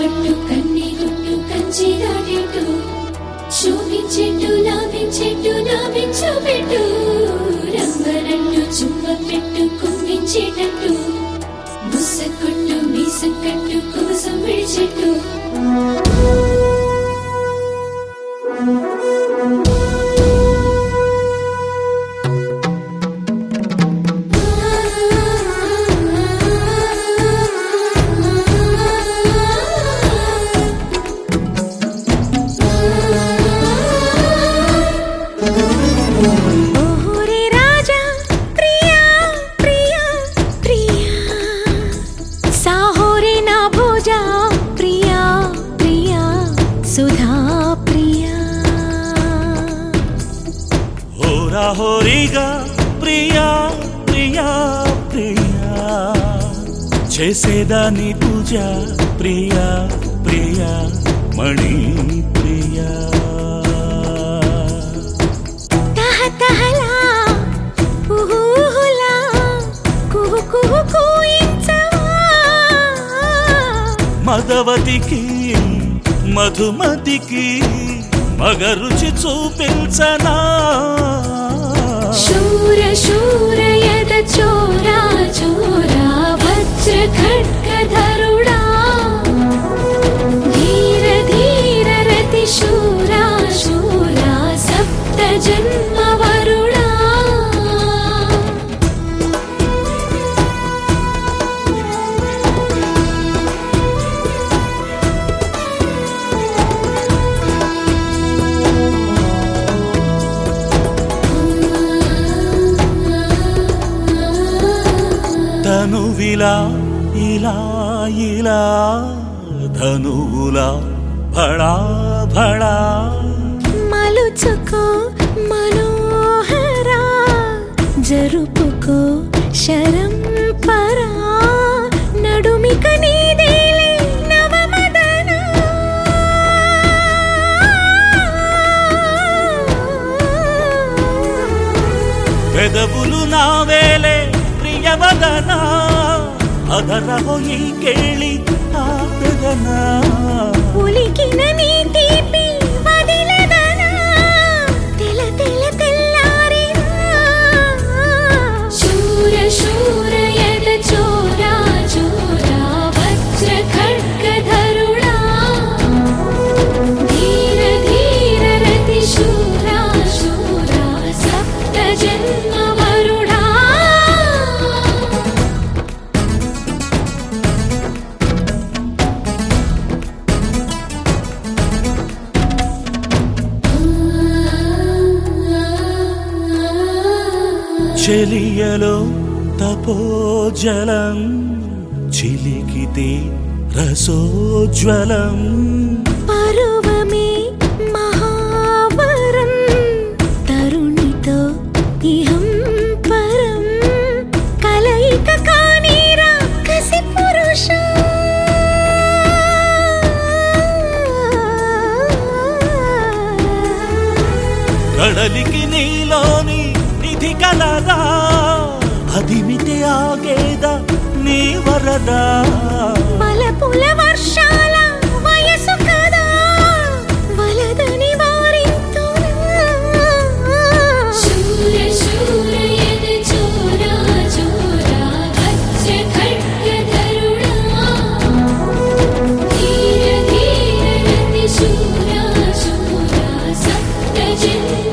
పట్టు కన్ని గుట్టు కంచి దాటెట్టు శోభించెట్టు లాభించెట్టు లాభించు పెట్టు రంగనట్టు చుమ్మ పెట్టు కుంభించేటట్టు ముస్స కొట్టు మీస కట్టు కుమసం విడిచెట్టు ఓహోరే రాజా ప్రియా ప్రియా ప్రియా సాహోరే నా భోజా ప్రియా ప్రియా సుధా ప్రియా హోరా హోరీగా ప్రియా ప్రియా ప్రియా చేసేదాని పూజ ప్రియా ప్రియా మణి ప్రియా తహ తహలా ఉహుహులా కుహు కుహు కూయించవా మదవతికి మధుమతికి మగ రుచి చూపించనా శూర శూర యద చోరా చోరా వజ్ర ఖడ్గ ధరుడా ధీర ధీర రతి శూరా శూరా సప్త జన్మ వరుడా తనువిలా ఇలా ఇలా ధనువులా భళా భళా మలుచుకో మనోహరా జరుపుకో శరం పరా నడుమిక నీదేలే నవమదన పెదవులు నావేలే ప్రియవదనా అదరహో ఈ కేళి ఆపెదనా ఉలికిన నీ తీపి వదిలదనా తెల తెల తెల్లారినా శూర శూర యద చోరా చోరా వజ్ర ఖడ్గ ధరుడా ధీర ధీర రతి శూరా శూరా సప్త జన్మ వరుడా చెలియలో తపోజలం చిలికితే రసోజ్వలం పరువమే మహావరం తరుణితో ఇహం పరం కలయిక కానీరా కసి పురుష కడలికి నీలోని నిధి కలదా అదిమితే ఆగేద నీ వరదా వలపుల వర్షాల వయసు కదా వలదని వారింతురా శూర శూర యద చోరా చోరా వజ్ర ఖడ్గ ధరుడా ధీర ధీర రతి శూరా శూరా సప్త జన్మ